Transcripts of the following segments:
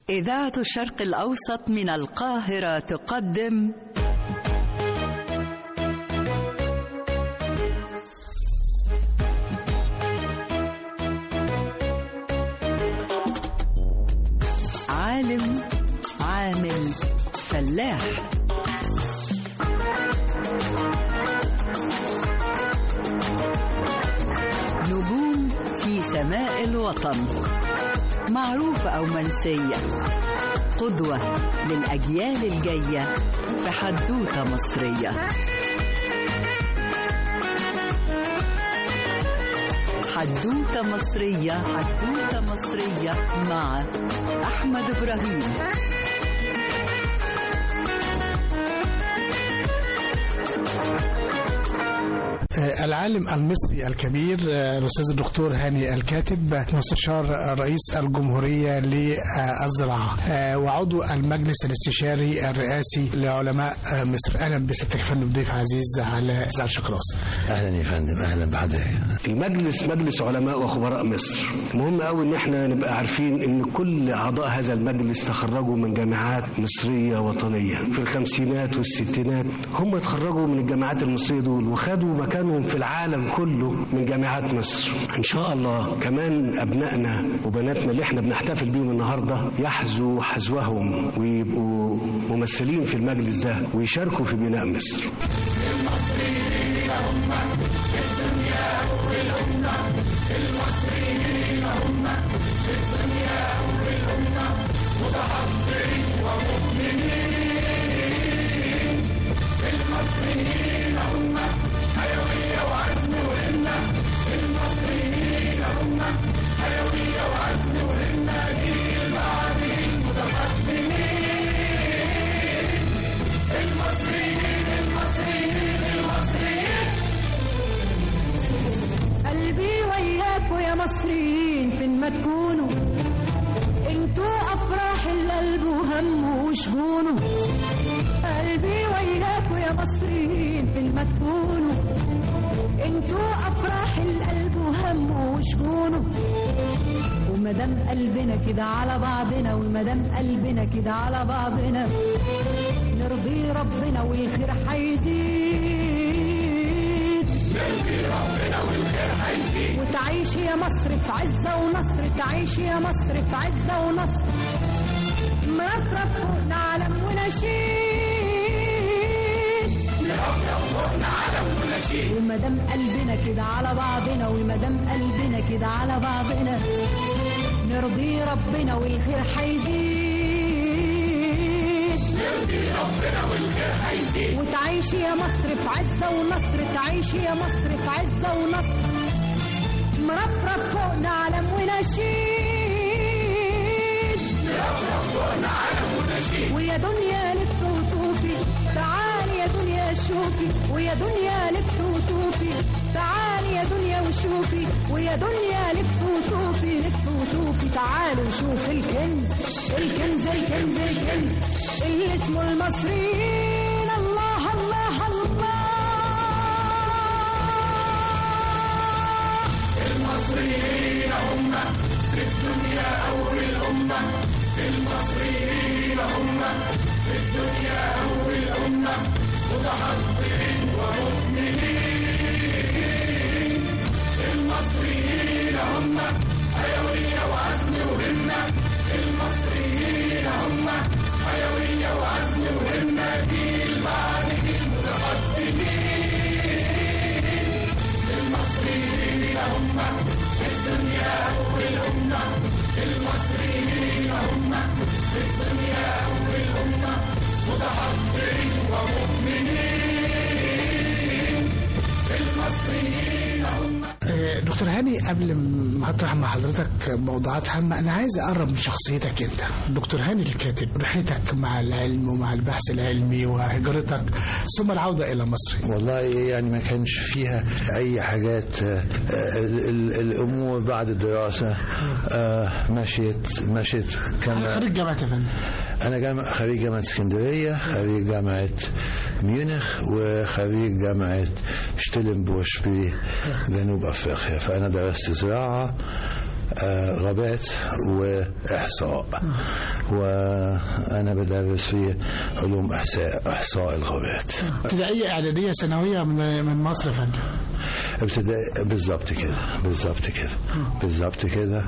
إذاعة الشرق الأوسط من القاهرة تقدم عالم عامل فلاح نجوم في سماء الوطن معروفة أو منسية قدوة للأجيال الجاية في حدوتة مصرية حدوتة مصرية حدوتة مصرية مع أحمد إبراهيم العالم المصري الكبير الأستاذ الدكتور هاني الكاتب مستشار رئيس الجمهورية للزراعة وعضو المجلس الاستشاري الرئاسي لعلماء مصر أهلا بسيادتك يا فندم ضيف عزيز على إذاعة شكراس اهلا يا فندم اهلا بحضرتك المجلس مجلس علماء وخبراء مصر مهم قوي ان احنا نبقى عارفين ان كل اعضاء هذا المجلس تخرجوا من جامعات مصريه وطنيه في الخمسينات والستينات هم اتخرجوا من الجامعات المصريه دول وخدوا مكانهم في العالم كله من جامعات مصر ان شاء الله كمان ابنائنا وبناتنا اللي احنا بنحتفل بيهم النهارده يحذوا حذوهم ويبقوا ممثلين في المجلس ده ويشاركوا في بناء مصر قلبي وياكوا يا مصريين فين ما تكونوا انتوا افراح القلب وهمه وشجونه قلبي وياكوا يا مصريين فين ما تكونوا انتوا افراح القلب وهمه وشجونه ومدام قلبنا كده على بعضنا ومدام قلبنا كده على بعضنا نرضي ربنا والخير هيزيد وتعيش يا مصر في عزة ونصر تعيش يا مصر في عزة ونصر مرفرف فوقنا علم ونشيد ومدام قلبنا كده على بعضنا ومدام قلبنا كده على بعضنا نرضي ربنا والخير هيزيد وتعيش يا مصر في عزة ونصر تعيش يا مصر في عزة ونصر مرفرف فوقنا علم ونشيد ويا دنيا لف وطوفي تعالي يا دنيا شوفي ويا دنيا لف وطوفي تعالي يا دنيا وشوفي ويا دنيا لف وطوفي لف وطوفي تعالوا شوف الكنز الكنز الكنز الكنز اللي اسمه المصريين الله الله الله آه، دكتور هاني قبل ما اطرح مع حضرتك موضوعات هامه انا عايز اقرب من شخصيتك انت دكتور هاني الكاتب رحلتك مع العلم ومع البحث العلمي وهجرتك ثم العوده الى مصر والله يعني ما كانش فيها اي حاجات آه، ال- ال- الامور بعد الدراسه آه، مشيت مشيت كما خريج جامعه يا فندم انا جامع خريج جامعه اسكندريه خريج جامعه ميونخ وخريج جامعه شتيلنبوش بجنوب افريقيا فانا درست زراعه آه، غابات وإحصاء وأنا بدرس في علوم إحصاء إحصاء الغابات ابتدائيه اعداديه ثانويه من من مصر يا فندم ابتدائي بالظبط كده بالظبط كده بالظبط كده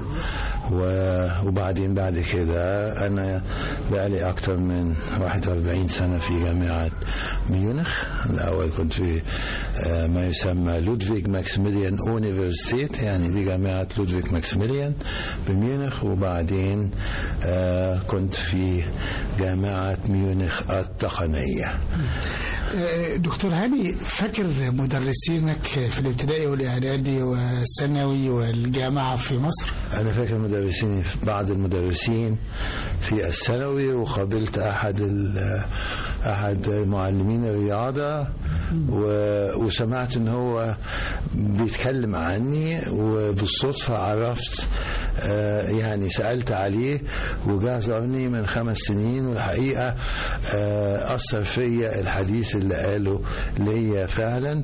و- وبعدين بعد كده انا بقالي اكتر من 41 سنه في جامعه ميونخ الاول كنت في آه، ما يسمى لودفيج ماكسيميليان اونيفرسيتيت يعني دي جامعه لودفيج ماكسيميليان بميونخ وبعدين آه، كنت في جامعه ميونخ التقنيه آه، دكتور هاني فاكر مدرسينك في الابتدائي والاعدادي والثانوي والجامعه في مصر أنا فاكر مدرسين بعض المدرسين في الثانوي وقابلت أحد ال- أحد معلمين الرياضة و- وسمعت إن هو بيتكلم عني وبالصدفة عرفت آه، يعني سألت عليه وجاء زارني من خمس سنين والحقيقة آه، أثر فيا الحديث اللي قاله ليا فعلا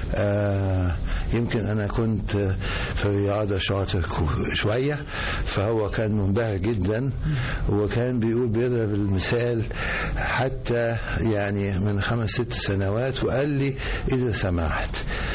آه، يمكن أنا كنت في الرياضة شاطر كو- شوية فهو كان منبهر جدا وكان بيقول بيضرب المثال حتى يعني من خمس ست سنوات وقال لي إذا سمحت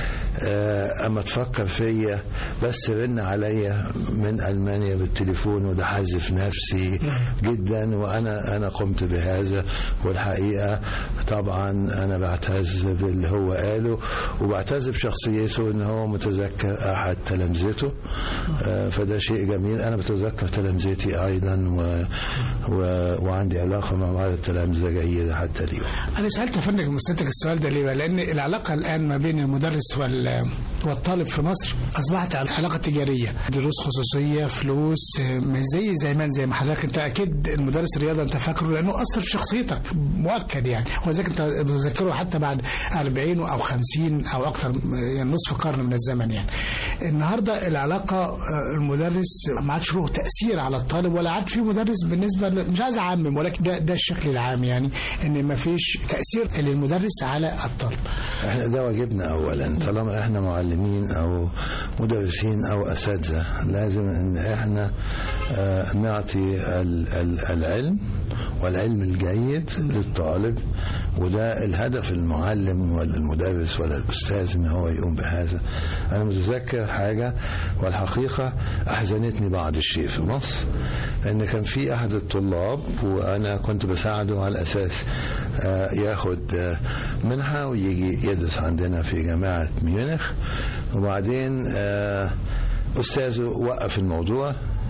آه، اما تفكر فيا بس رن عليا من المانيا بالتليفون وده حذف نفسي جدا وانا انا قمت بهذا والحقيقه طبعا انا بعتز باللي هو قاله وبعتز بشخصيته ان هو متذكر احد تلامذته آه، فده شيء جميل انا بتذكر تلامذتي ايضا و... و... وعندي علاقه مع بعض التلامذه جيده حتى اليوم انا سالت يا فندم مسألتك السؤال ده ليه بقى؟ لان العلاقه الان ما بين المدرس وال والطالب في مصر اصبحت علاقه تجاريه دروس خصوصيه فلوس مش زي زمان زي ما حضرتك انت اكيد المدرس الرياضه انت فاكره لانه اثر في شخصيتك مؤكد يعني ولذلك انت بتذكره حتى بعد 40 او 50 او اكثر يعني نصف قرن من الزمن يعني النهارده العلاقه آه، المدرس ما عادش له تاثير على الطالب ولا عاد في مدرس بالنسبه ل- مش عايز اعمم ولكن ده ده الشكل العام يعني ان ما فيش تاثير للمدرس على الطالب احنا ده واجبنا اولا طالما احنا معلمين او مدرسين او اساتذه لازم ان احنا آه، نعطي ال- ال- العلم والعلم الجيد للطالب وده الهدف المعلم ولا المدرس ولا الاستاذ ان هو يقوم بهذا انا متذكر حاجه والحقيقه احزنتني بعض الشيء في مصر ان كان في احد الطلاب وانا كنت بساعده على اساس آه، ياخد آه، منحه ويجي يدرس عندنا في جامعه ميونخ وبعدين آه، استاذه وقف الموضوع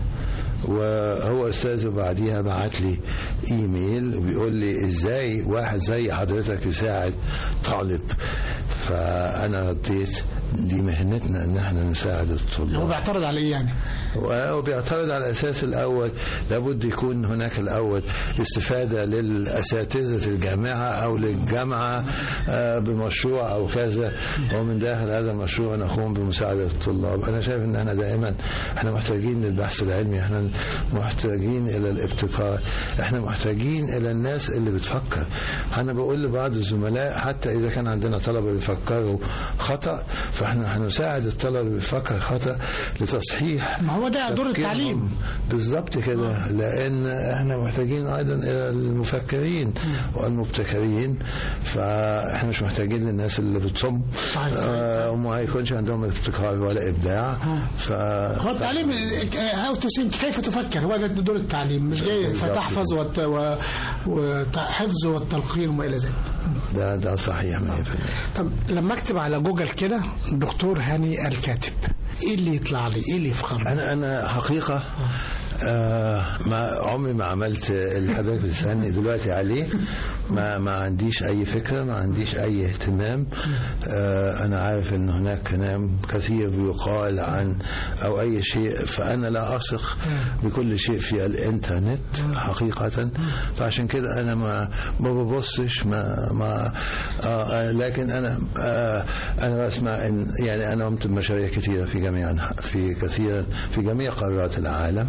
وهو استاذه بعديها بعت لي ايميل وبيقول لي ازاي واحد زي حضرتك يساعد طالب فانا رديت دي مهنتنا ان احنا نساعد هو الطلاب بيعترض على ايه يعني؟ وبيعترض على الاساس الاول لابد يكون هناك الاول استفاده للاساتذه الجامعه او للجامعه آه، بمشروع او كذا ومن داخل هذا المشروع نقوم بمساعده الطلاب انا شايف ان احنا دائما احنا محتاجين للبحث العلمي احنا محتاجين الى الابتكار احنا محتاجين الى الناس اللي بتفكر انا بقول لبعض الزملاء حتى اذا كان عندنا طلبه بيفكروا خطا فاحنا هنساعد الطلبه اللي بيفكر خطا لتصحيح ما هو ده دور تفكيرهم. التعليم بالظبط كده لان احنا محتاجين ايضا الى المفكرين والمبتكرين فاحنا مش محتاجين للناس اللي بتصم صحيح، صحيح، آه، وما يكونش عندهم ابتكار ولا ابداع ف هو التعليم هاو تو ثينك كيف تفكر هو ده دور التعليم مش جاي بالظبط. فتحفظ وت- و- وحفظ والتلقين وما الى ذلك ده ده صحيح 100% طب لما اكتب على جوجل كده دكتور هاني الكاتب ايه اللي يطلع لي ايه اللي يفخر انا انا حقيقه آه ما عمري ما عملت اللي حضرتك بتسالني دلوقتي عليه ما ما عنديش اي فكره ما عنديش اي اهتمام آه انا عارف ان هناك كلام كثير بيقال عن او اي شيء فانا لا اثق بكل شيء في الانترنت حقيقه فعشان كده انا ما ما ببصش ما ما آه آه، لكن انا آه انا بسمع ان يعني انا قمت بمشاريع كثيره في جميع أنحاء- في كثير في جميع قارات العالم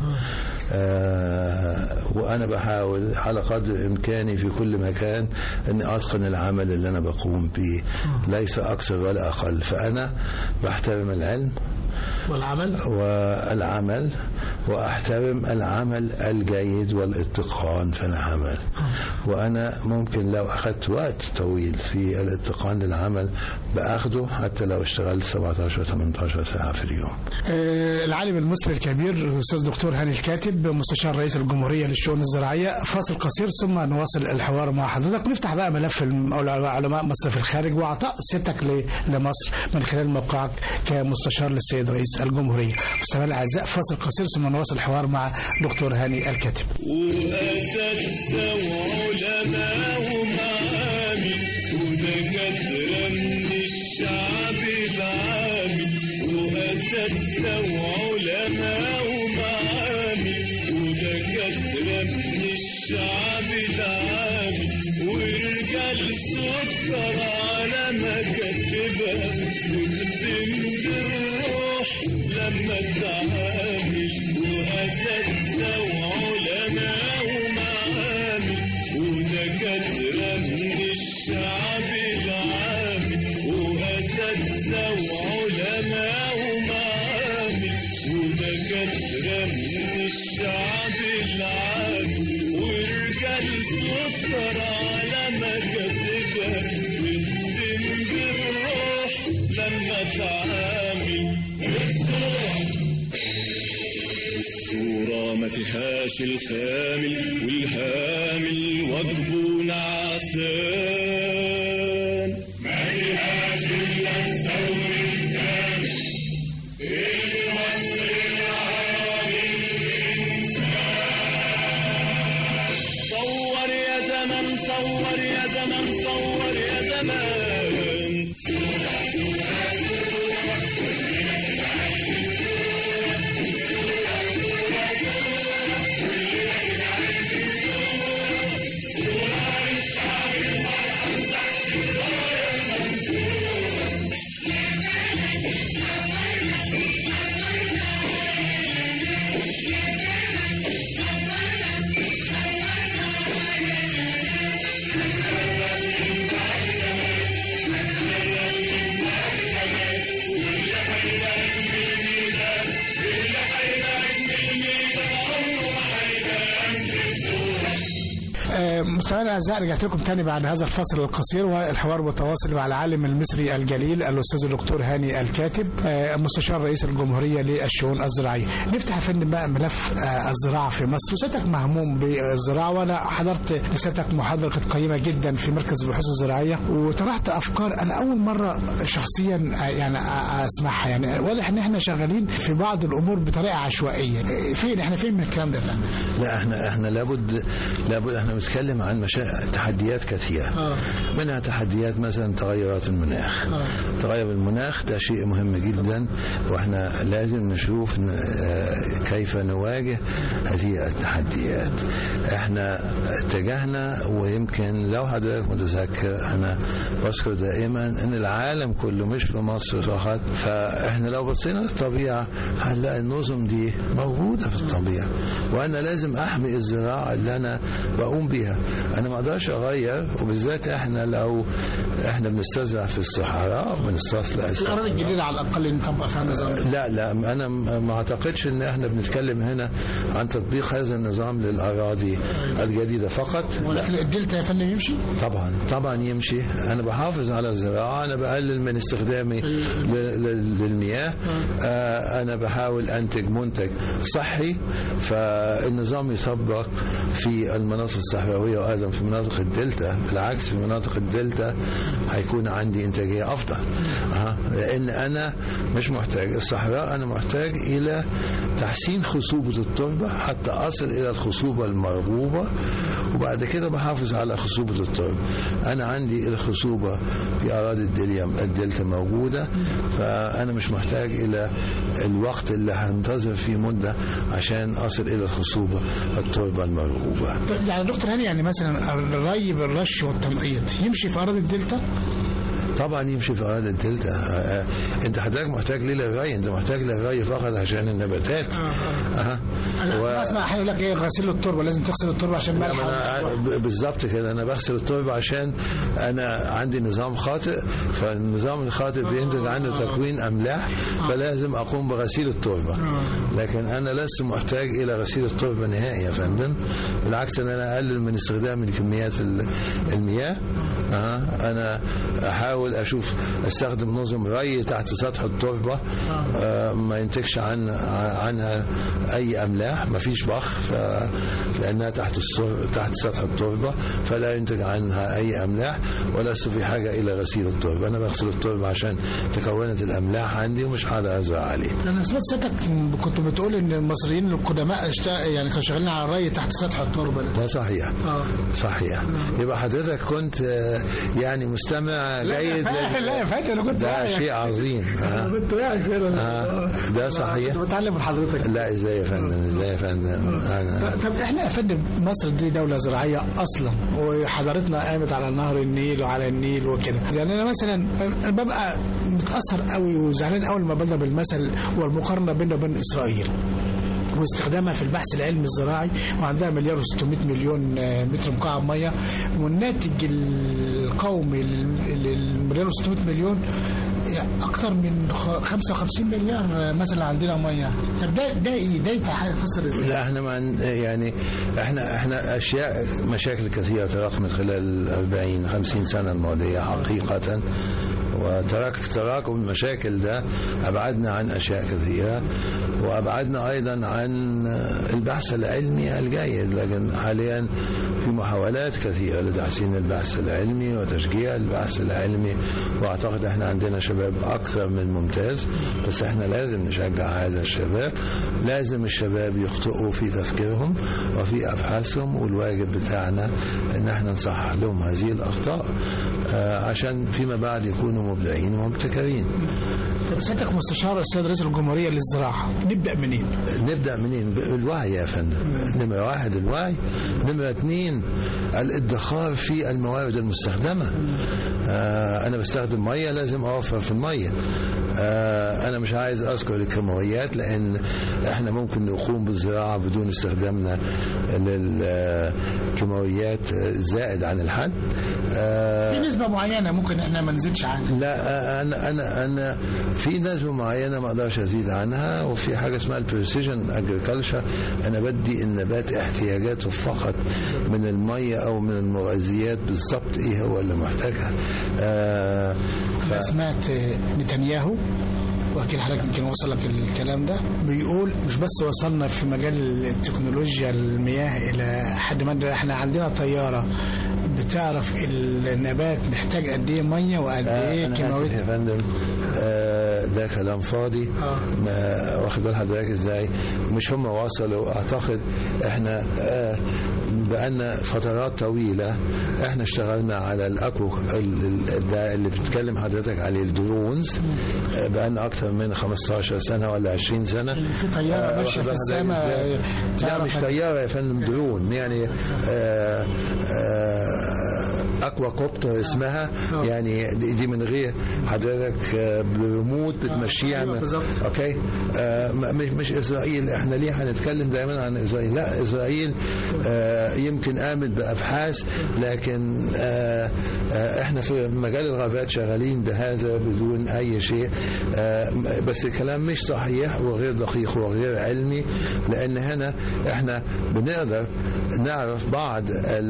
آه وانا بحاول على قدر امكاني في كل مكان اني اتقن العمل اللي انا بقوم به ليس اكثر ولا اقل فانا بحترم العلم والعمل والعمل واحترم العمل الجيد والاتقان في العمل وانا ممكن لو اخذت وقت طويل في الاتقان للعمل باخده حتى لو اشتغلت 17 18 ساعه في اليوم آه، العالم المصري الكبير الاستاذ دكتور هاني الكاتب مستشار رئيس الجمهوريه للشؤون الزراعيه فاصل قصير ثم نواصل الحوار مع حضرتك ونفتح بقى ملف الم- أو علماء مصر في الخارج واعطاء سيادتك ل- لمصر من خلال موقعك كمستشار للسيد رئيس الجمهوريه مستمعينا الاعزاء فاصل قصير ثم نواصل الحوار مع دكتور هاني الكاتب وأساتذة وعلماء ومعامل ودكاترة من الشعب العامي وأساتذة وعلماء ومعامل ودكاترة من الشعب العامي ورجال سكر على مكاتبها وخدم بالروح لما تعامل وأساتذة وعلماء ومعامل ودكاترة من الشعب العامي وأساتذة وعلماء ومعامل ودكاترة من الشعب العامي ورجال سكر على مكاتبها وخدم بالروح لما تعامل الصورة ما فيهاش الخامل والهامل واجبه نعسان ما فيهاش إلا الثور الكامل المصري العربي الإنسان صور يا زمن صور يا زمن صور يا زمان آه، مستمعينا الاعزاء رجعت لكم تاني بعد هذا الفصل القصير والحوار متواصل مع العالم المصري الجليل الاستاذ الدكتور هاني الكاتب آه، مستشار رئيس الجمهوريه للشؤون الزراعيه. نفتح يا فندم بقى ملف آه، الزراعه في مصر وسيادتك مهموم بالزراعه وانا حضرت لسيادتك محاضره كانت قيمه جدا في مركز البحوث الزراعيه وطرحت افكار انا اول مره شخصيا آه، يعني آه، اسمعها يعني واضح ان احنا شغالين في بعض الامور بطريقه عشوائيه. آه، فين احنا فين من الكلام ده يا فندم؟ لا احنا احنا لابد لابد احنا بنتكلم عن مشا... تحديات كثيره آه. منها تحديات مثلا تغيرات المناخ تغير المناخ ده شيء مهم جدا واحنا لازم نشوف ن- آه، كيف نواجه هذه التحديات احنا اتجهنا ويمكن لو حضرتك متذكر انا بذكر دائما ان العالم كله مش في مصر فقط فاحنا لو بصينا للطبيعه هنلاقي النظم دي موجوده في الطبيعه وانا لازم احمي الزراعه اللي انا بقوم بيها انا ما اقدرش اغير وبالذات احنا لو احنا بنستزرع في الصحراء وبنستصلح الاراضي الصحراء الجديده على الاقل نطبق فيها نظام لا لا انا م- ما اعتقدش ان احنا بنتكلم هنا عن تطبيق هذا النظام للاراضي الجديده فقط ولكن الدلتا يا فندم يمشي؟ طبعا طبعا يمشي انا بحافظ على الزراعه انا بقلل من استخدامي ل- ل- للمياه آه، انا بحاول انتج منتج صحي فالنظام يطبق في المناطق الصحراويه وايضا في مناطق الدلتا بالعكس في مناطق الدلتا هيكون عندي انتاجيه افضل أه. لان انا مش محتاج الصحراء انا محتاج الى تحسين خصوبه التربه حتى اصل الى الخصوبه المرغوبه وبعد كده بحافظ على خصوبه التربه انا عندي الخصوبه في اراضي الدليا الدلتا موجوده فانا مش محتاج الى الوقت اللي هنتظر فيه مده عشان اصل الى الخصوبه التربه المرغوبه يعني دكتور هاني يعني مثلا الري بالرش والتنقيط يمشي في اراضي الدلتا؟ طبعا يمشي في اراضي الدلتا آه، انت حضرتك محتاج ليه للري انت محتاج للري فقط عشان النباتات أه. انا و- اسمع احيانا يقول لك ايه غسيل التربه لازم تغسل التربه عشان لا، ملح ما أنا ب- بالظبط كده انا بغسل التربه عشان انا عندي نظام خاطئ فالنظام الخاطئ بينتج عنه تكوين املاح فلازم اقوم بغسيل التربه لكن انا لست محتاج الى غسيل التربه نهائي يا فندم بالعكس ان انا اقلل من استخدام الكميات ال- المياه أه. انا احاول اشوف استخدم نظم ري تحت سطح التربه آه ما ينتجش عن عنها اي املاح ما فيش بخ ف... لانها تحت السر... تحت سطح التربه فلا ينتج عنها اي املاح ولست في حاجه الى غسيل التربه انا بغسل التربه عشان تكونت الاملاح عندي ومش هقدر ازرع عليه انا سمعت سيادتك كنت بتقول ان المصريين القدماء اشت- يعني كانوا شغالين على الري تحت سطح التربه ده. ده صحيح اه صحيح يبقى حضرتك كنت آه، يعني مستمع جيد لا لا يا فندم انا كنت ده واعي. شيء عظيم آه. كنت واعي فعلا آه، ده صحيح. كنت بتعلم من حضرتك لا ازاي يا فندم ازاي يا فندم أنا طب احنا يا فندم مصر دي دولة زراعية أصلا وحضارتنا قامت على نهر النيل وعلى النيل وكده يعني أنا مثلا أنا ببقى متأثر قوي وزعلان قوي لما بضرب المثل والمقارنة بيننا وبين إسرائيل واستخدامها في البحث العلمي الزراعي وعندها مليار و600 مليون آه، متر مكعب ميه والناتج القومي للمليار و600 مليون يعني اكتر من خ- 55 مليار آه، مثلا عندنا ميه طب ده ده ايه ده يفسر ازاي؟ لا احنا مع يعني احنا احنا اشياء مشاكل كثيره تراكمت خلال ال 40 50 سنه الماضيه حقيقه وتراك تراكم المشاكل ده ابعدنا عن اشياء كثيره وابعدنا ايضا عن البحث العلمي الجيد لكن حاليا في محاولات كثيره لتحسين البحث العلمي وتشجيع البحث العلمي واعتقد احنا عندنا شباب اكثر من ممتاز بس احنا لازم نشجع هذا الشباب لازم الشباب يخطئوا في تفكيرهم وفي ابحاثهم والواجب بتاعنا ان احنا نصحح لهم هذه الاخطاء آه، عشان فيما بعد يكونوا مبدعين ومبتكرين طب سيادتك مستشار السيد رئيس الجمهورية للزراعة نبدأ منين؟ نبدا منين بالوعي يا فندم نمره واحد الوعي نمره اثنين الادخار في الموارد المستخدمه آه انا بستخدم ميه لازم اوفر في الميه آه انا مش عايز اذكر الكيماويات لان احنا ممكن نقوم بالزراعه بدون استخدامنا للكيماويات زائد عن الحد آه في نسبة معينة ممكن احنا ما نزيدش عنها لا انا انا انا في نسبه معينه ما اقدرش ازيد عنها وفي حاجه اسمها البريسيجن اجريكلشر انا بدي النبات احتياجاته فقط من الميه او من المغذيات بالظبط ايه هو اللي محتاجها آه ف... أنا سمعت نتنياهو واكيد حضرتك يمكن وصل لك الكلام ده بيقول مش بس وصلنا في مجال التكنولوجيا المياه الى حد ما احنا عندنا طياره بتعرف النبات محتاج قد ايه ميه وقد آه، ايه أنا آسف كيماويات يا فندم آه، ده كلام فاضي آه. ما واخد بال حضرتك ازاي مش هم وصلوا اعتقد احنا آه، بقالنا فترات طويله احنا اشتغلنا على الاكو ال- ال- ده اللي بتتكلم حضرتك عليه الدرونز آه، بقالنا اكتر من 15 سنه ولا 20 سنه في طيارة آه، ماشية واخد في بال السماء حضرتك إزاي؟ لا تعرف مش هت- طياره يا فندم درون يعني آه، آه، اكوا كوبتر اسمها آه. يعني دي دي من غير حضرتك آه، بريموت بتمشيها أيوة من- بالظبط. اوكي آه، م- مش مش اسرائيل احنا ليه هنتكلم دايما عن اسرائيل لا اسرائيل آه، يمكن قامت بابحاث لكن آه، آه، احنا في مجال الغابات شغالين بهذا بدون اي شيء آه، م- بس الكلام مش صحيح وغير دقيق وغير علمي لان هنا احنا بنقدر نعرف بعض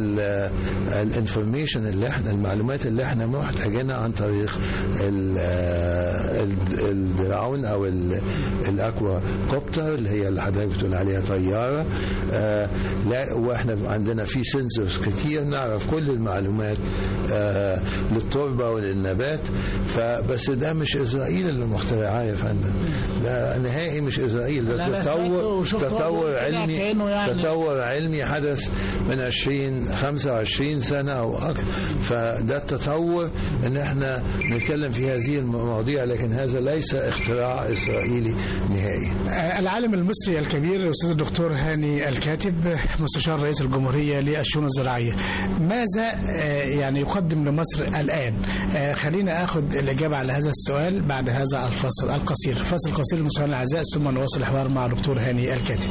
الانفورميشن اللي احنا المعلومات اللي احنا محتاجينها عن طريق ال- ال- الدراون او ال- الاكوا كوبتر اللي هي اللي حضرتك بتقول عليها طياره آه، لا واحنا عندنا في سنسورز كتير نعرف كل المعلومات آه، للتربه وللنبات فبس ده مش اسرائيل اللي مخترعاه يا فندم ده نهائي مش اسرائيل لا، ده لا، سمعته تطور وشفت واحد تطور بيقول كده علمي كأنه يعني- تطور علمي حدث من 20 25 سنه او اكثر فده التطور ان احنا نتكلم في هذه المواضيع لكن هذا ليس اختراع اسرائيلي نهائي آه، العالم المصري الكبير الاستاذ الدكتور هاني الكاتب مستشار رئيس الجمهوريه للشؤون الزراعيه ماذا آه، يعني يقدم لمصر الان آه، خلينا اخذ الاجابه على هذا السؤال بعد هذا الفصل القصير فاصل قصير المستمعين الاعزاء ثم نواصل الحوار مع دكتور هاني الكاتب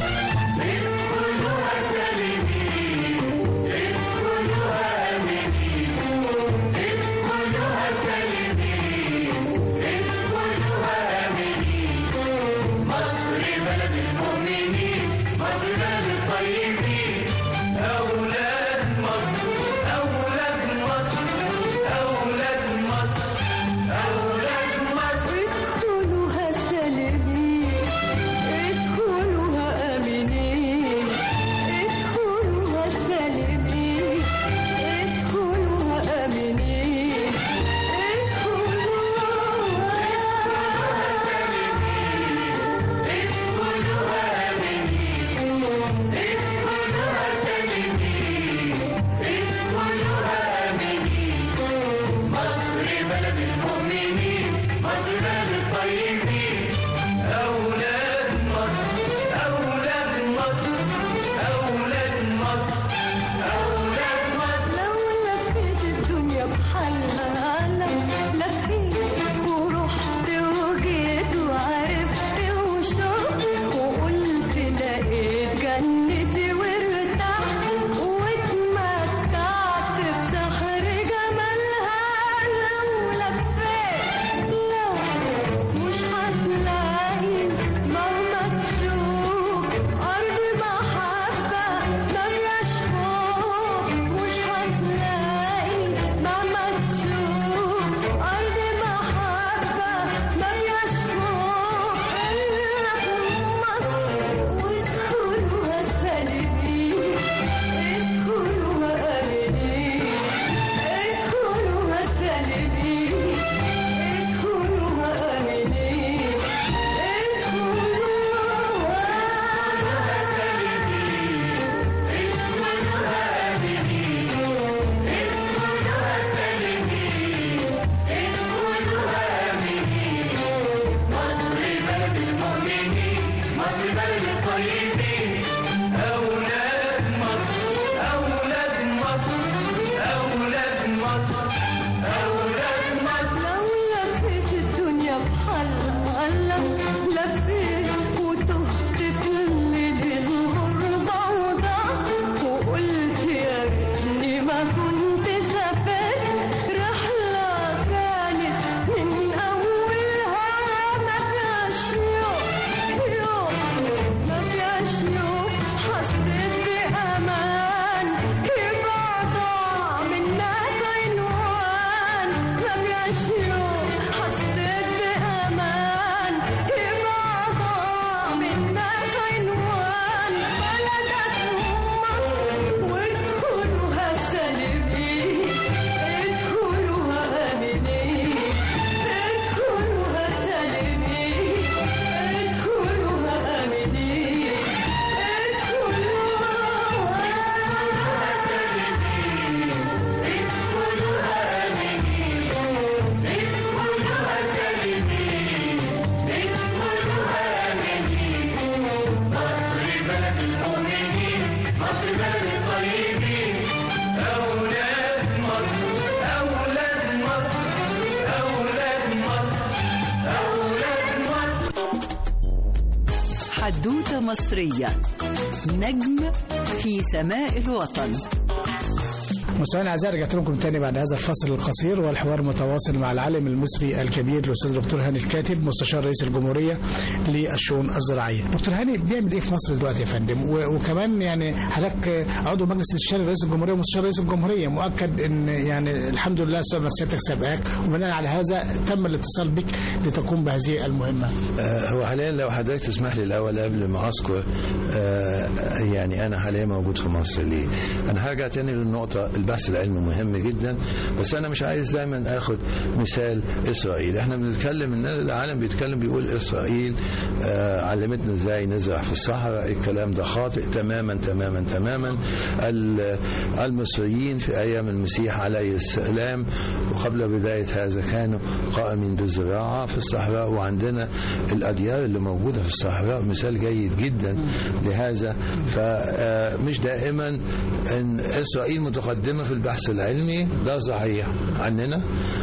ادخلوها سالمين ادخلوها آمنين ادخلوها سالمين ادخلوها آمنين لو لفيت الدنيا بحالها لفيت ورحت وجيت وعرفت وشفت وقلت لقيت جنتي وارتحت واتمتعت بسحر جمالها لو لفيت لو مش هتلاقي مهما تشوف أرض محبة مفيهاش خوف مش هتلاقي مهما تشوف أرض محبة مفيهاش خوف إلا في مصر وادخلوها سالمين ادخلوها آمنين ادخلوها سالمين ادخلوها آمنين لو لفيت الدنيا بحالها لفيت وتهت في الليل الغربة وضعت وقلت يا ريتني ما كنت سافرت رحلة كانت من أولها ما فيهاش يوم يوم ما فيهاش يوم حسيت بأمان يبقى ضاع منك عنوان ما فيهاش يوم حسيت بأمان يبقى ضاع منك عنوان بلدك مصر وادخلوها سالمين ادخلوها آمنين ادخلوها سالمين ادخلوها آمنين حدوتة مصرية نجم في سماء الوطن مستمعينا الاعزاء رجعت لكم تاني بعد هذا الفصل القصير والحوار متواصل مع العالم المصري الكبير الاستاذ دكتور هاني الكاتب مستشار رئيس الجمهوريه للشؤون الزراعيه. دكتور هاني بيعمل ايه في مصر دلوقتي يا فندم؟ و- وكمان يعني حضرتك عضو مجلس الاستشاري رئيس الجمهوريه ومستشار رئيس الجمهوريه مؤكد ان يعني الحمد لله سبب سيادتك سابقاك وبناء على هذا تم الاتصال بك لتقوم بهذه المهمه. آه، هو حاليا لو حضرتك تسمح لي الاول قبل ما اذكر آه، يعني انا حاليا موجود في مصر ليه؟ انا هرجع تاني للنقطه البحث العلمي مهم جدا بس انا مش عايز دايما اخد مثال اسرائيل احنا بنتكلم الناس العالم بيتكلم بيقول اسرائيل آه علمتنا ازاي نزرع في الصحراء الكلام ده خاطئ تماما تماما تماما ال- المصريين في ايام المسيح عليه السلام وقبل بدايه هذا كانوا قائمين بالزراعه في الصحراء وعندنا الاديار اللي موجوده في الصحراء مثال جيد جدا لهذا فمش دائما ان اسرائيل متقدمه في البحث العلمي ده صحيح عننا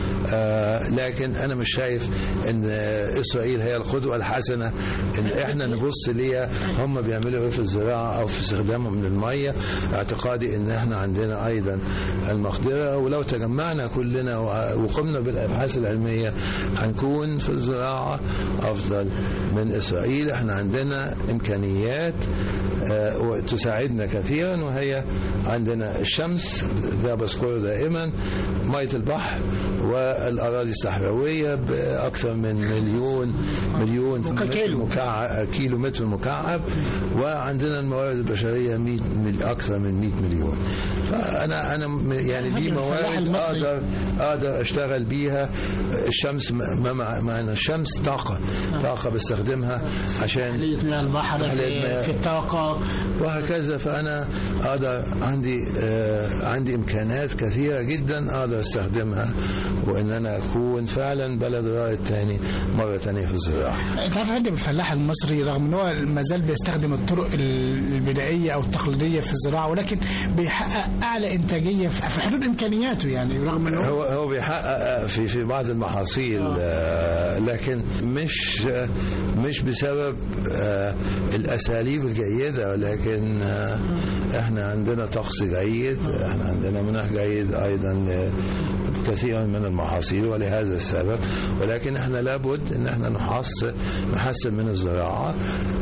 آه، لكن انا مش شايف ان اسرائيل هي القدوه الحسنه ان احنا نبص ليها هم بيعملوا ايه في الزراعه او في استخدامهم من الميه اعتقادي ان احنا عندنا ايضا المقدره ولو تجمعنا كلنا وقمنا بالابحاث العلميه هنكون في الزراعه افضل من اسرائيل احنا عندنا امكانيات آه، وتساعدنا كثيرا وهي عندنا الشمس ده بذكره دائما ميه البحر والاراضي الصحراويه باكثر من مليون مليون مكا- كيلو. مكعب كيلو متر مكعب وعندنا الموارد البشريه 100 مل- اكثر من 100 مليون فانا انا م- يعني دي الفلاح موارد المصري. اقدر اقدر اشتغل بيها الشمس ما مع- معنى الشمس طاقه طاقه بستخدمها عشان تحلية مياه البحر تحلية في, مياه. في الطاقة وهكذا فانا اقدر عندي آه عندي امكانات كثيره جدا اقدر استخدمها وان انا اكون فعلا بلد رائد تاني مره تانيه في الزراعه انت عارف عندي الفلاح المصري رغم ان هو ما زال بيستخدم الطرق البدائيه او التقليديه في الزراعه ولكن بيحقق اعلى انتاجيه في في حدود امكانياته يعني رغم ان هو هو هو بيحقق في في بعض المحاصيل آه، لكن مش آه، مش بسبب آه، الاساليب الجيده ولكن آه، احنا عندنا طقس جيد احنا عندنا مناخ جيد ايضا ل- كثيرا من المحاصيل ولهذا السبب ولكن احنا لابد ان احنا نحسن نحسن من الزراعه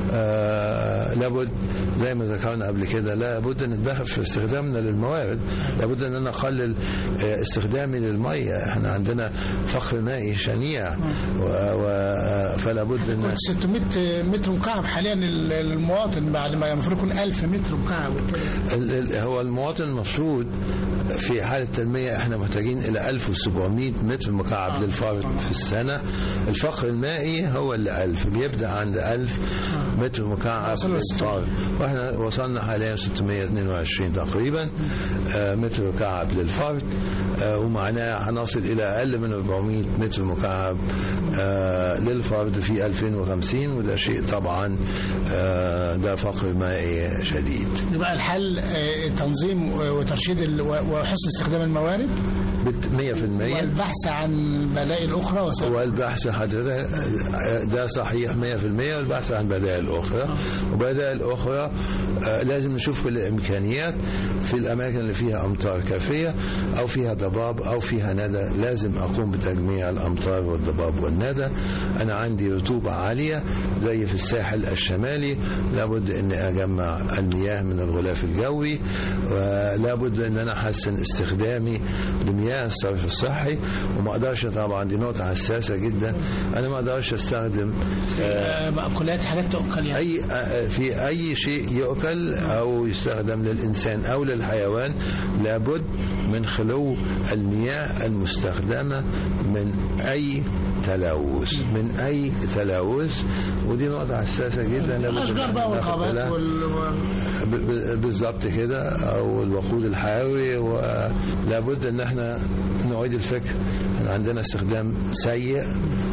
آه لابد زي ما ذكرنا قبل كده لابد ان نتدخل في استخدامنا للموارد لابد ان انا اقلل آه، استخدامي للميه احنا عندنا فقر مائي شنيع و... و... فلا بد ان 600 متر مكعب حاليا لل- للمواطن بعد ما المفروض يكون 1000 متر مكعب ال- ال- هو المواطن المفروض في حالة التنمية احنا محتاجين إلى 1700 متر مكعب للفرد في السنة الفقر المائي هو اللي 1000 بيبدأ عند 1000 متر مكعب وصلنا للفرد واحنا وصلنا حاليا 622 تقريبا آه، متر مكعب للفرد آه، ومعناه هنصل إلى أقل من 400 متر مكعب آه، للفرد في 2050 وده شيء طبعا آه، ده فقر مائي شديد يبقى الحل آه، تنظيم وترشيد ال- و- وحسن استخدام الموارد بت- 100% والبحث عن بدائل اخرى وس- والبحث حضرتك ده صحيح 100% والبحث عن بدائل أخرى وبدائل أخرى آه، لازم نشوف كل الإمكانيات في الأماكن اللي فيها أمطار كافية أو فيها ضباب أو فيها ندى لازم أقوم بتجميع الأمطار والضباب والندى أنا عندي رطوبة عالية زي في الساحل الشمالي لابد أني أجمع المياه من الغلاف الجوي ولابد أن أنا أحسن استخدامي لمياه الصرف الصحي وما أقدرش طبعا دي نقطة حساسة جدا أنا ما أقدرش أستخدم آه، آه، مأكولات حاجات تؤكل يعني اي في اي شيء يؤكل او يستخدم للانسان او للحيوان لابد من خلو المياه المستخدمه من اي تلوث من اي تلوث ودي نقطه حساسه جدا لابد إن الاشجار إحنا بقى ناخد والغابات بالها. وال... ب- ب- بالظبط كده او الوقود الحيوي ولابد ان احنا نعيد الفكر احنا عندنا استخدام سيء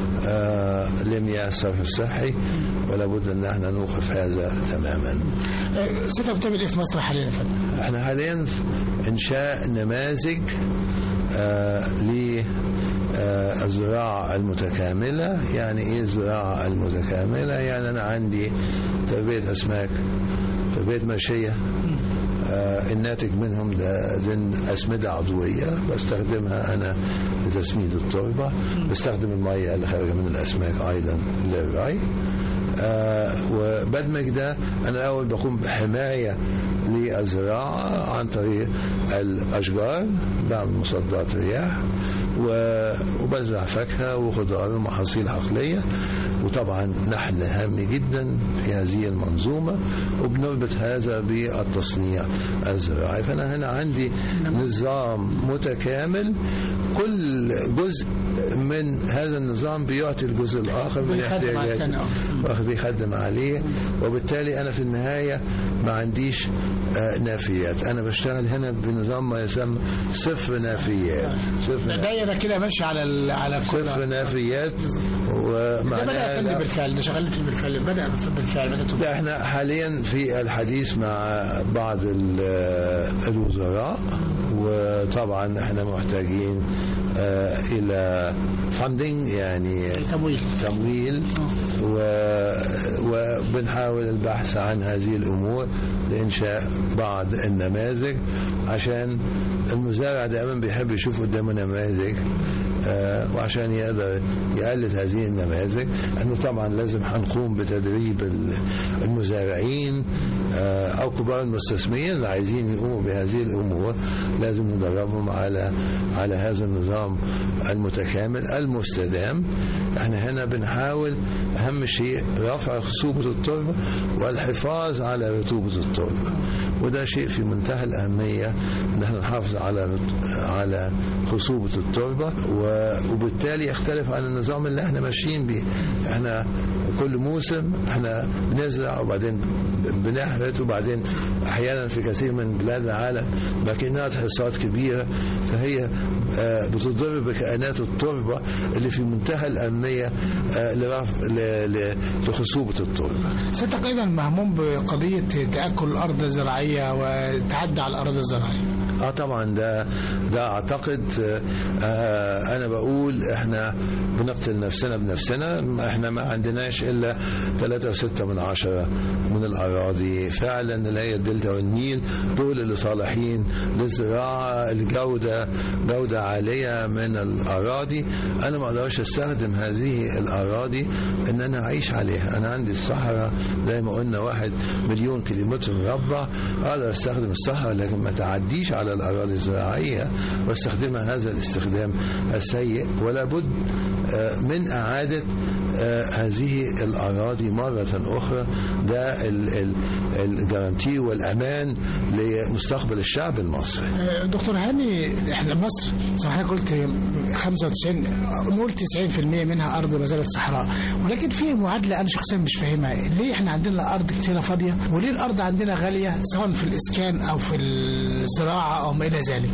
آه لمياه الصرف الصحي ولابد ان احنا نوقف هذا تماما آه، ستة بتعمل ايه في مصر حاليا يا فندم؟ احنا حاليا في انشاء نماذج آه ل آه، الزراعة المتكاملة يعني ايه الزراعة المتكاملة يعني انا عندي تربية اسماك تربية ماشية آه، الناتج منهم ده زين أسمدة عضوية بستخدمها أنا لتسميد التربة بستخدم المية اللي خارجة من الأسماك أيضا للري آه، وبدمج ده انا الاول بقوم بحمايه للزراعه عن طريق الاشجار بعمل مصدات رياح و- وبزرع فاكهه وخضار ومحاصيل عقليه وطبعا نحل هام جدا في هذه المنظومه وبنربط هذا بالتصنيع الزراعي فانا هنا عندي نظام متكامل كل جزء من هذا النظام بيعطي الجزء الاخر من بيخدم على احتياجاته التاني، آه. واخد بيخدم عليه وبالتالي انا في النهايه ما عنديش آه، نافيات انا بشتغل هنا بنظام ما يسمى صفر نافيات صفر نافيات. دايره كده ماشيه على ال- على كل صفر نافيات ده بدا ومعناها يفندي ده- بالفعل ده شغال فيه بالفعل بدا بالفعل بدا لا احنا حاليا في الحديث مع بعض ال- الوزراء وطبعا احنا محتاجين آه، الى فاندنج يعني تمويل تمويل و... وبنحاول البحث عن هذه الامور لانشاء بعض النماذج عشان المزارع دائما بيحب يشوف قدامه نماذج آه، وعشان يقدر يقلد هذه النماذج احنا طبعا لازم هنقوم بتدريب ال- المزارعين آه، او كبار المستثمرين اللي عايزين يقوموا بهذه الامور لازم ندربهم على على هذا النظام المتكامل المستدام احنا هنا بنحاول اهم شيء رفع خصوبة التربة والحفاظ على رطوبة التربة وده شيء في منتهى الأهمية ان احنا نحافظ على رط- على خصوبة التربة و- وبالتالي يختلف عن النظام اللي احنا ماشيين بيه احنا كل موسم احنا بنزرع وبعدين بنحرث وبعدين احيانا في كثير من بلاد العالم ماكينات حصاد كبيره فهي آه، بتضر بكائنات التربه اللي في منتهى الاهميه آه، لرفع ل- ل- لخصوبه التربه. سيادتك ايضا مهموم بقضيه تاكل الارض الزراعيه وتعدى على الاراضي الزراعيه اه طبعا ده ده اعتقد آه، آه انا بقول احنا بنقتل نفسنا بنفسنا احنا ما عندناش الا 3.6 من عشرة من الاراضي فعلا اللي هي الدلتا والنيل دول اللي صالحين للزراعه الجوده جوده عاليه من الاراضي انا ما اقدرش استخدم هذه الاراضي ان انا اعيش عليها انا عندي الصحراء زي ما قلنا واحد مليون كيلومتر مربع اقدر استخدم الصحراء لكن ما تعديش على الاراضي الزراعيه واستخدمها هذا الاستخدام السيء ولا بد آه، من اعاده آه، هذه الاراضي مره اخرى ده ال- ال- الجارانتي والامان لمستقبل الشعب المصري آه، دكتور هاني احنا مصر زي ما حضرتك قلت 95 نقول 90% منها ارض ما زالت صحراء ولكن في معادله انا شخصيا مش فاهمها ليه احنا عندنا ارض كتيره فاضيه وليه الارض عندنا غاليه سواء في الاسكان او في الزراعه او ما الى ذلك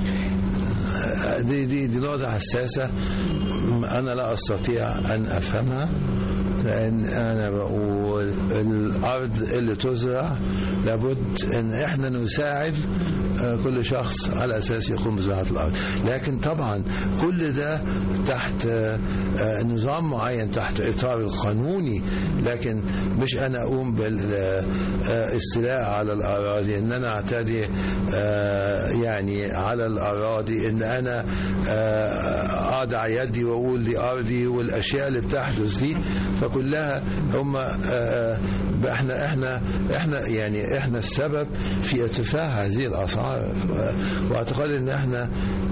دي دي دي نقطة حساسة أنا لا أستطيع أن أفهمها لأن أنا بقول الأرض اللي تزرع لابد أن إحنا نساعد آه، كل شخص على أساس يقوم بزراعة الأرض لكن طبعا كل ده تحت آه، آه، نظام معين تحت إطار القانوني لكن مش أنا أقوم بالاستيلاء على الأراضي أن أنا أعتدي آه، يعني على الأراضي أن أنا آه، أضع يدي وأقول دي أرضي والأشياء اللي بتحدث دي فكلها هم آه، احنا احنا احنا يعني احنا السبب في ارتفاع هذه الاسعار واعتقد ان احنا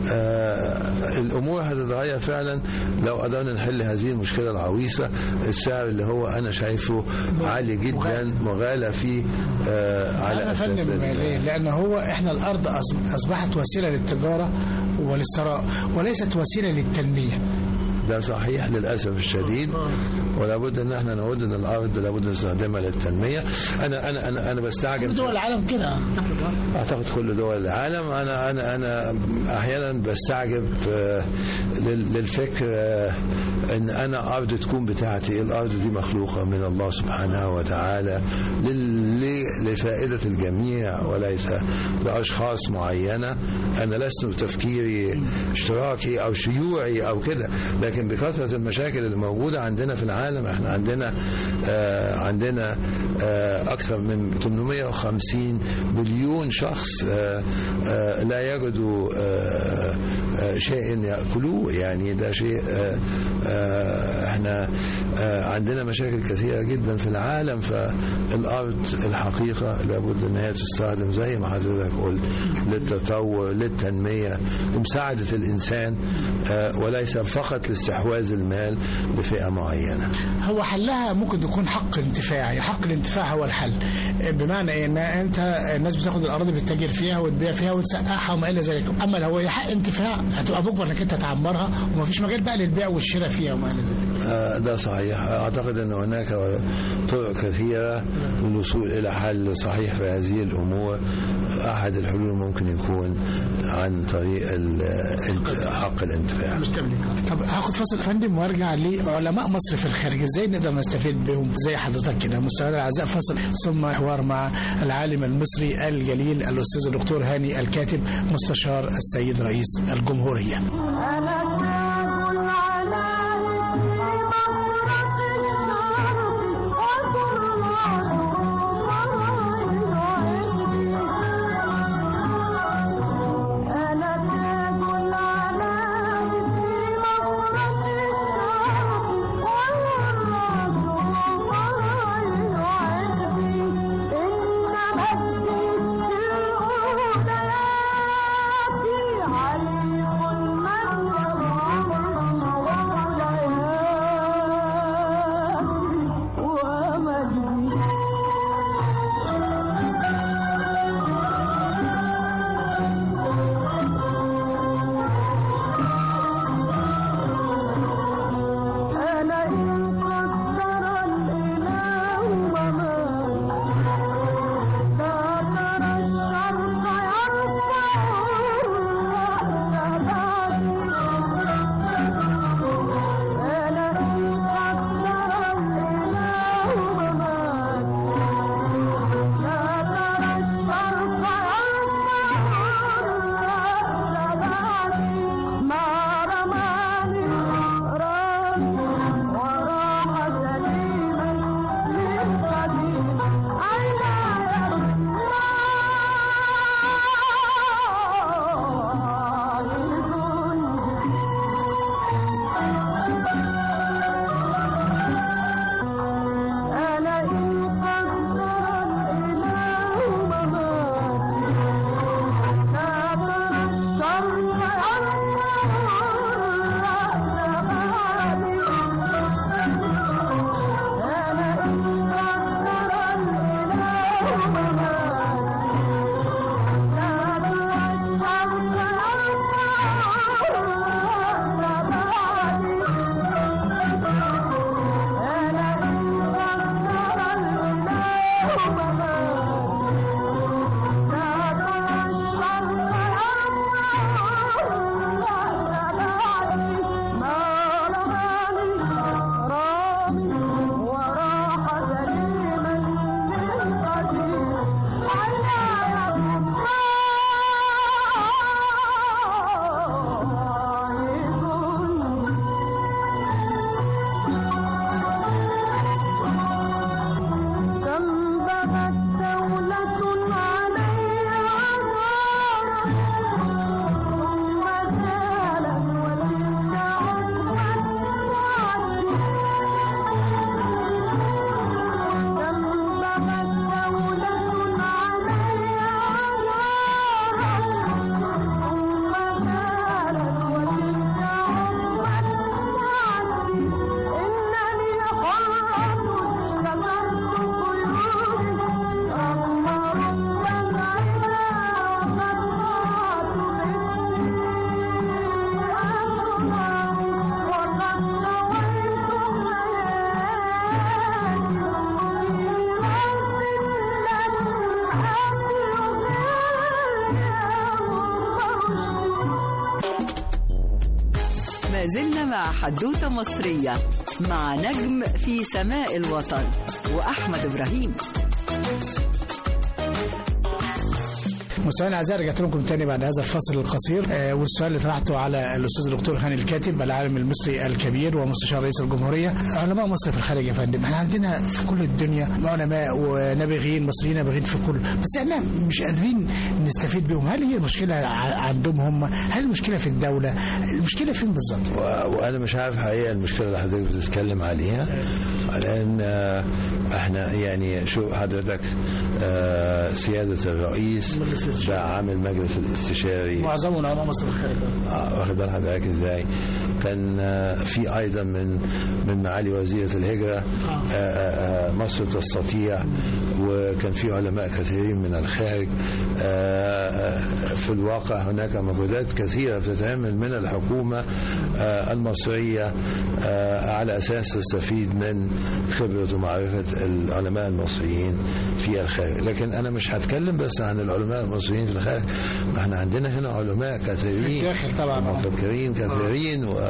آه، الامور هتتغير فعلا لو قدرنا نحل هذه المشكله العويصه السعر اللي هو انا شايفه عالي جدا مغالى فيه آه، على انا اساس فندم ال- ليه؟ لان هو احنا الارض أص- اصبحت وسيله للتجاره وللثراء وليست وسيله للتنميه ده صحيح للاسف الشديد ولا بد ان احنا نقول ان الارض لابد نستخدمها للتنميه انا انا انا انا بستعجب كل دول العالم كده اعتقد اعتقد كل دول العالم انا انا انا احيانا بستعجب آه، لل- للفكر آه، ان انا ارض تكون بتاعتي الارض دي مخلوقه من الله سبحانه وتعالى لل- ل- لفائده الجميع وليس لاشخاص معينه انا لست تفكيري اشتراكي او شيوعي او كده لكن بكثره المشاكل اللي موجوده عندنا في العالم احنا عندنا آه عندنا آه اكثر من 850 مليون شخص آه آه لا يجدوا آه آه شيء ياكلوه يعني ده شيء آه آه احنا آه عندنا مشاكل كثيره جدا في العالم فالارض الحقيقه لابد ان هي تستخدم زي ما حضرتك قلت للتطور للتنميه لمساعده الانسان آه وليس فقط لاستحواذ المال لفئه معينه هو حلها ممكن يكون حق انتفاعي حق الانتفاع هو الحل بمعنى ان انت الناس بتاخد الاراضي بتتاجر فيها وتبيع فيها وتسقعها وما الى ذلك اما لو هي حق انتفاع هتبقى مجبر انك انت تعمرها ومفيش مجال بقى للبيع والشراء فيها وما الى ذلك آه، ده صحيح أعتقد أن هناك طرق كثيرة للوصول إلى حل صحيح في هذه الأمور أحد الحلول ممكن يكون عن طريق ال- ال- حق الانتفاع مستملك طب هاخد فاصل يا فندم وارجع لعلماء مصر في الخارج ازاي نقدر نستفيد بهم زي حضرتك كده مستمعينا الاعزاء فاصل ثم حوار مع العالم المصري الجليل الاستاذ الدكتور هاني الكاتب مستشار السيد رئيس الجمهوريه أنا تاج ما زلنا مع حدوتة مصرية مع نجم في سماء الوطن وأحمد إبراهيم مستمعينا الاعزاء رجعت لكم تاني بعد هذا الفصل القصير آه، والسؤال اللي طرحته على الاستاذ الدكتور هاني الكاتب العالم المصري الكبير ومستشار رئيس الجمهوريه علماء مصر في الخارج يا فندم احنا عندنا في كل الدنيا علماء ونابغين مصريين نابغين في كل بس احنا مش قادرين نستفيد بهم هل هي المشكله ع- عندهم هم هل المشكله في الدوله المشكله فين بالظبط و- وانا مش عارف حقيقه المشكله اللي حضرتك بتتكلم عليها لان آه، احنا يعني شوف حضرتك آه، سياده الرئيس ده عامل مجلس الاستشاري معظمهم علماء مصر في الخارج آه، واخد بال حضرتك ازاي كان آه، في ايضا من من معالي وزيره الهجره آه، آه، آه، مصر تستطيع وكان في علماء كثيرين من الخارج آه، آه، في الواقع هناك مجهودات كثيره بتتعمل من الحكومه آه، المصريه آه، على اساس تستفيد من خبره ومعرفه العلماء المصريين في الخارج لكن انا مش هتكلم بس عن العلماء المصريين في الخارج ما احنا عندنا هنا علماء كثيرين الداخل طبعا مفكرين كثيرين و...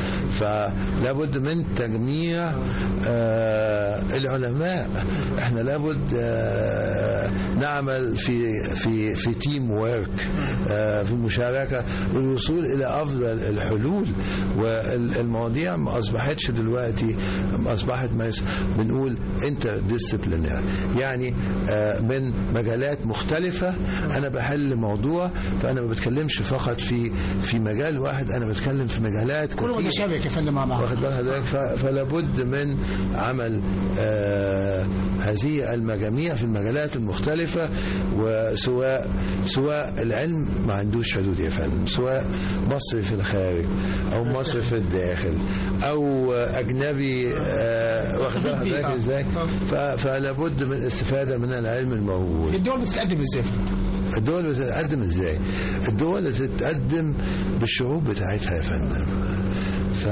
فلابد من تجميع آه، العلماء احنا لابد آه، نعمل في في في تيم وورك آه، في مشاركه للوصول الى افضل الحلول والمواضيع ما اصبحتش دلوقتي ما اصبحت ما يس- بنقول انتر ديسيبلينير يعني آه، من مجالات مختلفه انا بحل موضوع فانا ما بتكلمش فقط في في مجال واحد انا بتكلم في مجالات كله كتير. متشابك يا فندم مع بعض واخد بال حضرتك ف- فلا بد من عمل آه هذه المجاميع في المجالات المختلفة وسواء سواء العلم ما عندوش حدود يا فندم سواء مصري في الخارج أو مصري في الداخل أو أجنبي آه واخد بال تستفيد بيه، حضرتك آه. ازاي آه. ف- فلا بد من الاستفادة من العلم الموجود الدول بتتقدم ازاي يا فندم؟ الدول بتتقدم ازاي الدول بتتقدم بالشعوب بتاعتها يا فندم ف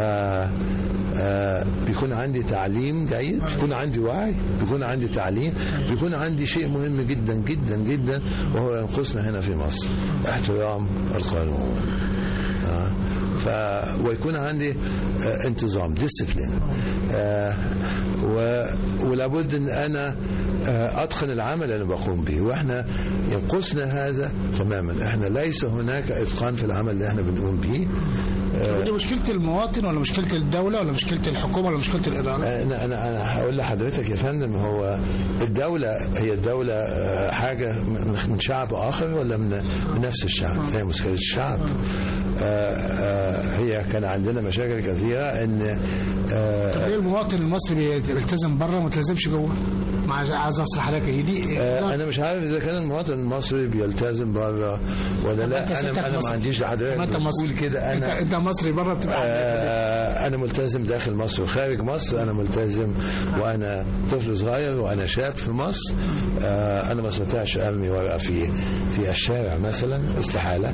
آه، بيكون عندي تعليم جيد بيكون عندي وعي بيكون عندي تعليم بيكون عندي شيء مهم جدا جدا جدا وهو ينقصنا هنا في مصر احترام القانون آه. ف... ويكون عندي آه، انتظام ديسيبلين آه و... ولابد ان انا آه، اتقن العمل اللي بقوم به واحنا ينقصنا هذا تماما احنا ليس هناك اتقان في العمل اللي احنا بنقوم به آه، دي مشكله المواطن ولا مشكله الدوله ولا مشكله الحكومه ولا مشكله الاداره؟ انا انا انا هقول لحضرتك يا فندم هو الدوله هي الدوله آه، حاجه من من شعب اخر ولا من من نفس الشعب هي مشكله الشعب آه، آه، هي كان عندنا مشاكل كثيره ان آه، ليه المواطن المصري بيلتزم بره ما يلتزمش جوه؟ ما عايز عايز اوصل لحضرتك هي دي آه، انا مش عارف اذا كان المواطن المصري بيلتزم بره ولا طب لا أنت انا ستك انا ما مصري. عنديش لحضرتك ما انت مصري بقول كده انت انا انت مصري بره بتبقى آه، أنا ملتزم داخل مصر وخارج مصر أنا ملتزم وأنا طفل صغير وأنا شاب في مصر آه، أنا ما استطيعش أرمي ورقة في في الشارع مثلا استحالة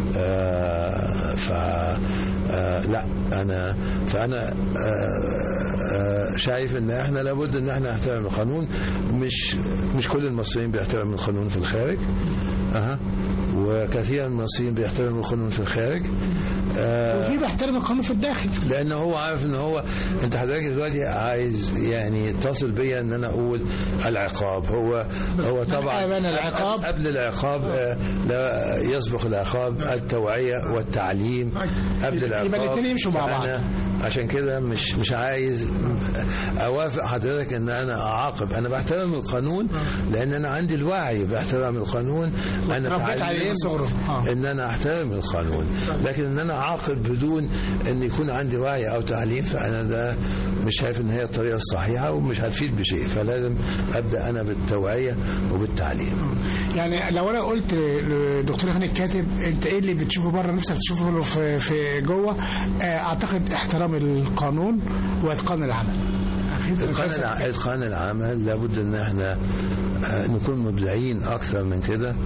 آه، ف آه، لا أنا فأنا آه، آه، شايف إن إحنا لابد إن إحنا نحترم القانون مش مش كل المصريين بيحترموا القانون في الخارج أها وكثير من المصريين بيحترموا القانون في الخارج آه، وفي بيحترم القانون في الداخل لان هو عارف ان هو انت حضرتك دلوقتي عايز يعني تصل بيا ان انا اقول العقاب هو هو طبعا أبان العقاب. قبل العقاب آه، لا يسبق العقاب التوعيه والتعليم قبل يبقى العقاب الاتنين يمشوا مع بعض. فأنا عشان كده مش مش عايز اوافق حضرتك ان انا اعاقب انا بحترم القانون لان انا عندي الوعي باحترام القانون انا اتربيت عليه من تعلمت صغره. آه. ان انا احترم القانون لكن ان انا اعاقب بدون ان يكون عندي وعي او تعليم فانا ده مش شايف ان هي الطريقه الصحيحه ومش هتفيد بشيء فلازم ابدا انا بالتوعيه وبالتعليم يعني لو انا قلت لدكتور هاني الكاتب انت ايه اللي بتشوفه بره نفسك تشوفه في في جوه آه، اعتقد احترام القانون واتقان العمل اتقان الع- اتقان العمل لابد ان احنا آه، نكون مبدعين اكثر من كده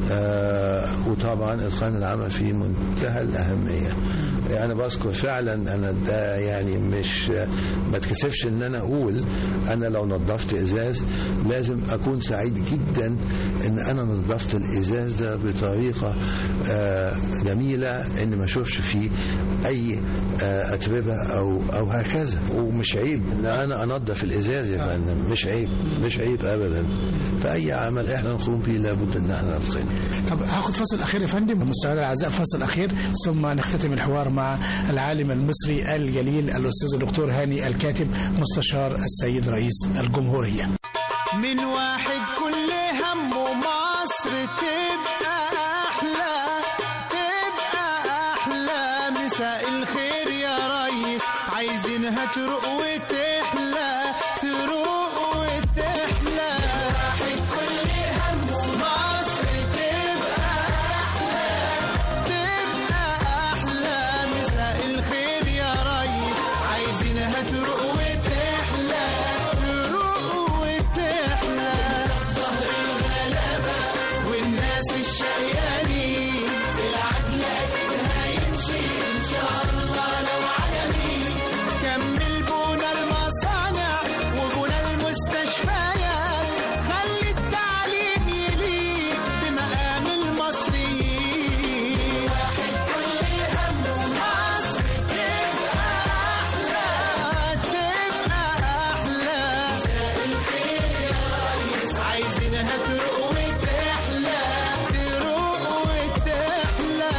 آه، وطبعا اتقان العمل في منتهى الاهميه يعني بذكر فعلا انا ده يعني مش ما اتكسفش ان انا اقول انا لو نظفت ازاز لازم اكون سعيد جدا ان انا نظفت الازاز ده بطريقه آه، جميله ان ما اشوفش فيه اي آه، اتربه او او هكذا ومش عيب ان انا انظف الازاز يا فندم مش عيب مش عيب ابدا فاي عمل احنا نقوم به لابد ان احنا نتقنه طب هاخد فاصل اخير يا فندم مستمعينا الاعزاء فاصل اخير ثم نختتم الحوار مع العالم المصري الجليل الاستاذ الدكتور هاني الكاتب مستشار السيد رئيس الجمهوريه من واحد كل همه مصر تبقى أحلى تبقى أحلى مساء الخير يا ريس عايزينها تروق وتحلى تروق وتحلى واحد كل همه مصر تبقى أحلى تبقى أحلى مساء الخير يا ريس عايزينها تروق وتحلى تروق وتحلى ظهر الغلابة والناس الشقيانين العدل أكيد هيمشي إن شاء الله لو على مين كمل بونا المصانع وبونا المستشفيات خلي التعليم يليق بمقام المصريين واحد كل همه مصر تبقى أحلى تبقى أحلى مساء الخير يا ريس عايزينها تروق وتحلى تروق وتحلى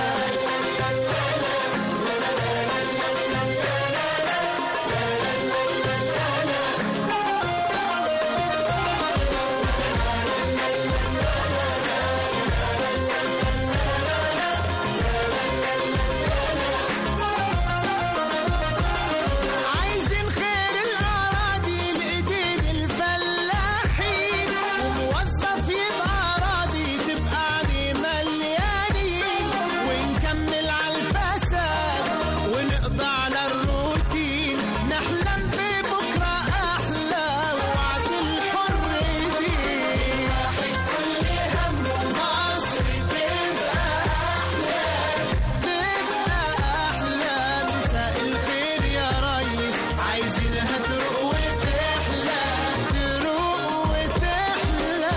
عايزين خير الأراضي لإيدين الفلاحين وموظف يبقى راضي تبقى عليه مليانين ونكمل على الفساد ونقضى على الروتين نحلم ببكرة أحلى ووعد الحر دين واحد كل همه مصر تبقى أحلى تبقى أحلى مساء الخير يا ريس عايزينها تروق وتحلى تروق وتحلى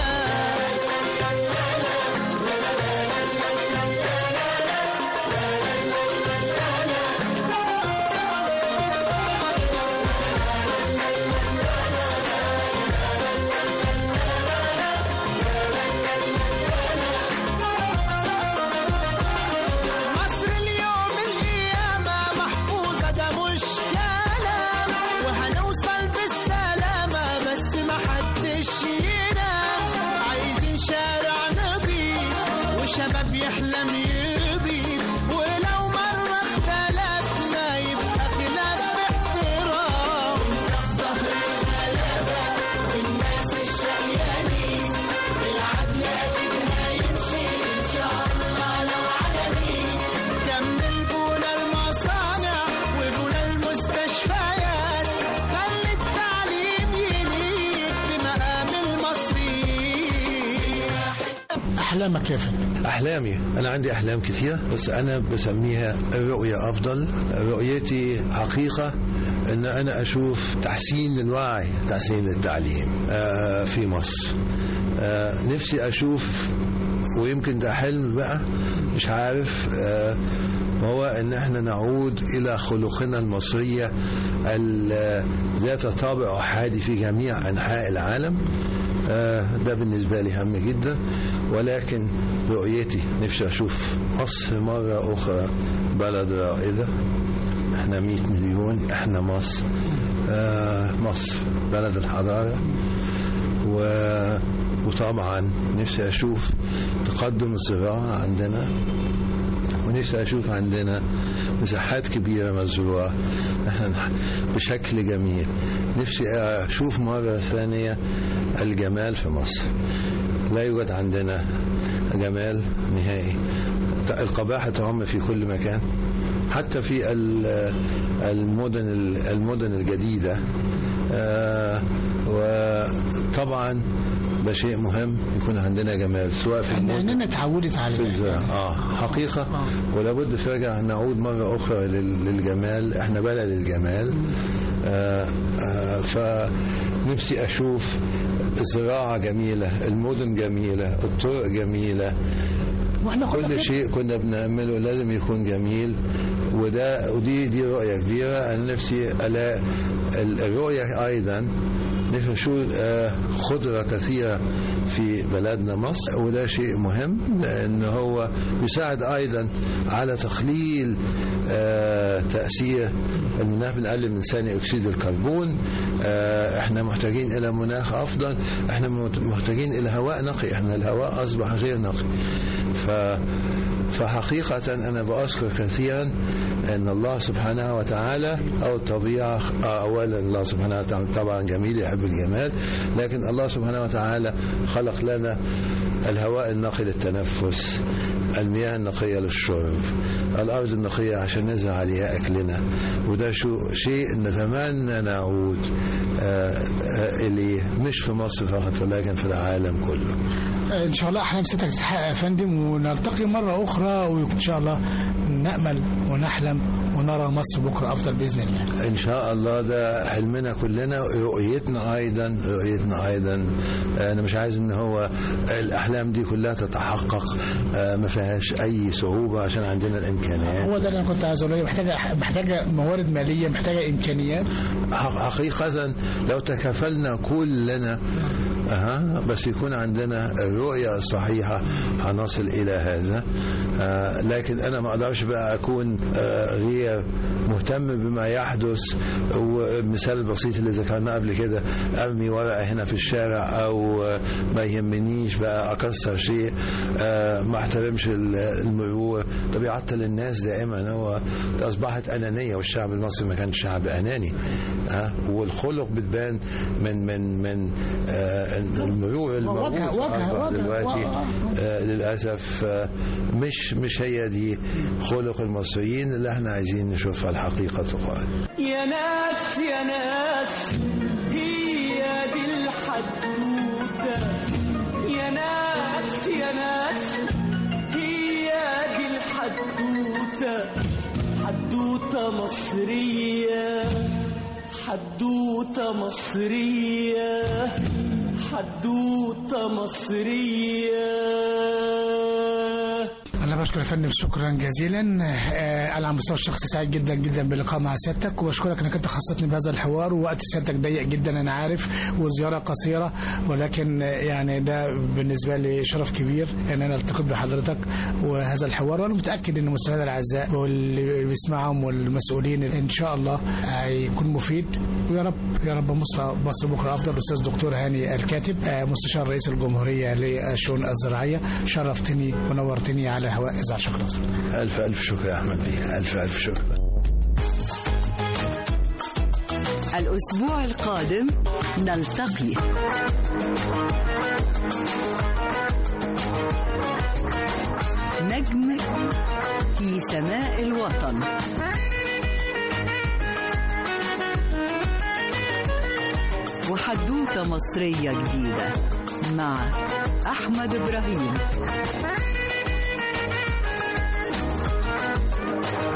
مصر اليوم القيامة محفوظة ده مش كلام وهنوصل بالسلامة بس محدش ينام عايزين شارع نضيف وشباب يحلم يضيف ولو مرة اختلفنا يبقى خلاف باحترام ظهر الغلابة والناس الشقيانين العدل أكيد هيمشي إن شاء الله لو على مين كمل بونا المصانع وبونا المستشفيات خلي التعليم يليق بمقام المصريين احلامك يا فندم أحلامي أنا عندي أحلام كثيرة بس أنا بسميها الرؤية أفضل رؤيتي حقيقة أن أنا أشوف تحسين للوعي تحسين للتعليم آه، في مصر آه، نفسي أشوف ويمكن ده حلم بقى مش عارف آه، هو ان احنا نعود الى خلقنا المصريه ال- ذات طابع احادي في جميع انحاء العالم آه، ده بالنسبه لي هم جدا ولكن رؤيتي نفسي اشوف مصر مره اخرى بلد رائده احنا 100 مليون احنا مصر آه، مصر بلد الحضاره و وطبعا نفسي اشوف تقدم الزراعه عندنا ونفسي اشوف عندنا مساحات كبيره مزروعه نحن بشكل جميل نفسي اشوف مره ثانيه الجمال في مصر لا يوجد عندنا جمال نهائي القباحه تعم في كل مكان حتى في ال- المدن المدن الجديده آه، وطبعا ده شيء مهم يكون عندنا جمال سواء في احنا المدن عيننا اتعودت على في ده الزراعة اه حقيقة ولابد فجأة نعود مرة أخرى لل- للجمال احنا بلد الجمال آه آه فنفسي أشوف زراعة جميلة المدن جميلة الطرق جميلة واحنا كنا كل كده. شيء كنا بنعمله لازم يكون جميل وده ودي دي رؤية كبيرة أنا نفسي ألاقي ال- الرؤية أيضا نشوف آه، خضرة كثيرة في بلدنا مصر وده شيء مهم لأن هو يساعد أيضا على تقليل آه، تأثير المناخ بنقلل من ثاني أكسيد الكربون آه، احنا محتاجين إلى مناخ أفضل احنا مت- محتاجين إلى هواء نقي احنا الهواء أصبح غير نقي ف فحقيقة أنا بأذكر كثيرا أن الله سبحانه وتعالى أو الطبيعة آه، أولا الله سبحانه وتعالى طبعا جميل يحب الجمال لكن الله سبحانه وتعالى خلق لنا الهواء النقي للتنفس المياه النقية للشرب الأرض النقية عشان نزرع عليها أكلنا وده شو شيء نتمنى نعود آه، آه، إليه مش في مصر فقط ولكن في العالم كله ان شاء الله احلام ستك تتحقق يا فندم ونلتقي مره اخرى وان شاء الله نامل ونحلم ونرى مصر بكره افضل باذن الله ان شاء الله ده حلمنا كلنا رؤيتنا ايضا رؤيتنا ايضا انا مش عايز ان هو الاحلام دي كلها تتحقق آه، ما فيهاش اي صعوبه عشان عندنا الامكانيات هو ده اللي انا كنت عايز اقوله محتاجه محتاجه موارد ماليه محتاجه امكانيات حق- حقيقة لو تكافلنا كلنا أها بس يكون عندنا الرؤية الصحيحة هنصل إلى هذا آه لكن أنا ما أقدرش بقى أكون آه غير مهتم بما يحدث ومثال البسيط اللي ذكرناه قبل كده أرمي ورقة هنا في الشارع أو آه، ما يهمنيش بقى أكسر شيء آه ما احترمش ال- المرور ده بيعطل الناس دائما هو ده أصبحت أنانية والشعب المصري ما كانش شعب أناني ها والخلق بتبان من من من آه المرور الموجود وجه- في وجه- أربع وجه- دلوقتي وجه. آه للأسف آه مش مش هي دي خلق المصريين اللي احنا عايزين نشوفها الحقيقة تقال يا ناس يا ناس هي دي الحدوتة يا ناس يا ناس هي دي الحدوتة حدوتة مصرية حدوتة مصرية حدوتة مصرية انا بشكر يا فندم شكرا جزيلا آه، انا على المستوى الشخصي سعيد جدا جدا باللقاء مع سيادتك وبشكرك انك انت خصتني بهذا الحوار ووقت سيادتك ضيق جدا انا عارف والزياره قصيره ولكن آه، يعني ده بالنسبه لي شرف كبير ان انا التقيت بحضرتك وهذا الحوار وانا متاكد ان مستمعينا الاعزاء واللي بيسمعهم والمسؤولين ان شاء الله هيكون مفيد ويا رب يا رب مصر مصر بكره افضل الاستاذ دكتور هاني الكاتب آه، مستشار رئيس الجمهوريه للشؤون الزراعيه شرفتني ونورتني على هواء اذاعه شكرا ألف ألف شكر يا أحمد بيه ألف ألف شكر الأسبوع القادم نلتقي نجم في سماء الوطن وحدوتة مصرية جديدة مع أحمد إبراهيم